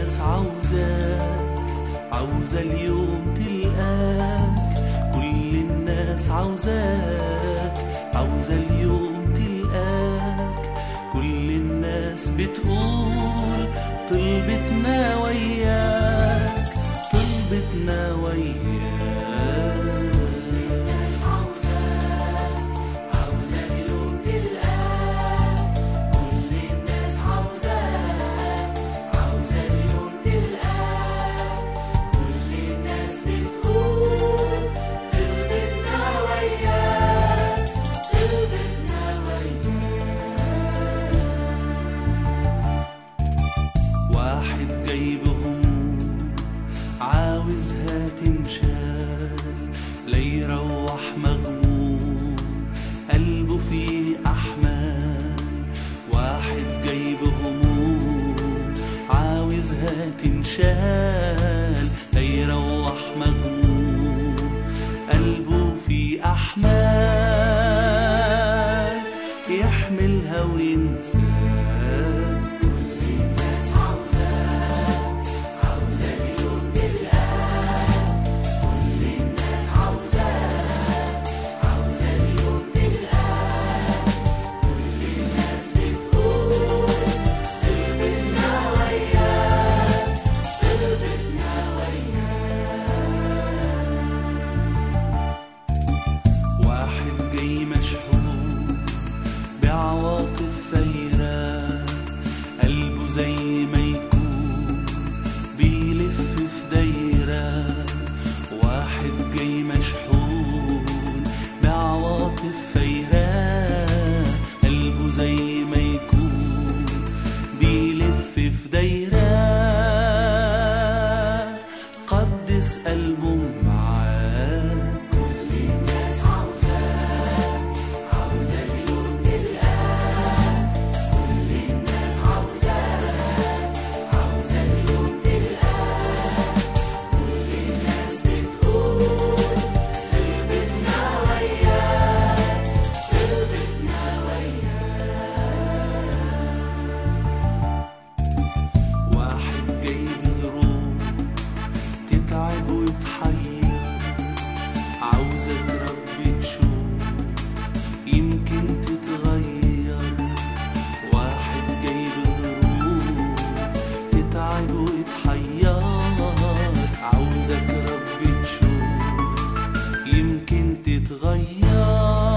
الناس عاوزاك عاوزة اليوم تلقاك كل الناس عاوزاك عاوزة اليوم تلقاك كل الناس بتقول طلبتنا وياك طلبتنا وياك الناس عاوزاك عاوزة اليوم تلقاك كل الناس عاوزاك عاوزة اليوم تلقاك كل الناس بتقول طلبتنا وياك طلبتنا وياك واحد جاي بهموم عاوزها تنشال ليروح مغموم قلبه فيه أحمال واحد جاي بهموم عاوزها تنشال ليروح مغموم قلبه فيه أحمال يحملها وينساها الناس عاوزاك عاوزة اليوم تلقاك كل الناس عاوزاك عاوزة اليوم تلقاك كل الناس بتقول طلبتنا وياك طلبتنا وياك واحد جاي مشحون بعواطف ثيرة قلبه زي ما يكون بيلف في دايرة واحد جاي مشحون بعواطف ثيرة قلبه زي ما يكون بيلف في دايرة قدس قلبه معاك كل الناس عاوزاك عاوزة اليوم تلقاك كل الناس عاوزاك عاوزة اليوم تلقاك كل الناس بتقول طلبتنا وياك طلبتنا وياك واحد جاي بظروف تتعب وتحير عاوزك رب تشوف يمكن تتغير واحد جاي بظروف تتعب وتحير عاوزك رب تشوف يمكن تتغير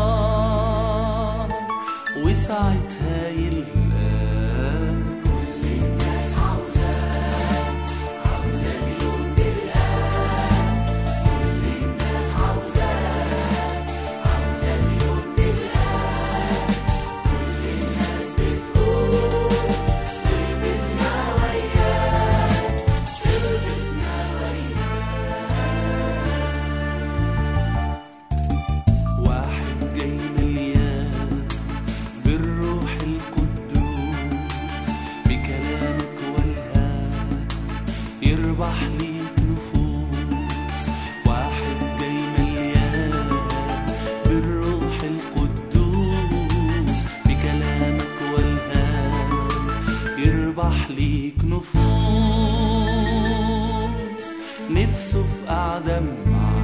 وساعتها يلاقي كل الناس عاوزاك عاوزة اليوم تلقاك كل الناس عاوزاك عاوزة اليوم تلقاك كل الناس بتقول طلبتنا وياك طلبتنا وياك واحد جاي مليان بالروح القدوس بكلامك والهام يربح ليك نفوس واحد جاي مليان بالروح القدوس بكلامك والهام يربح ليك نفوس نفسه في قعدة معاك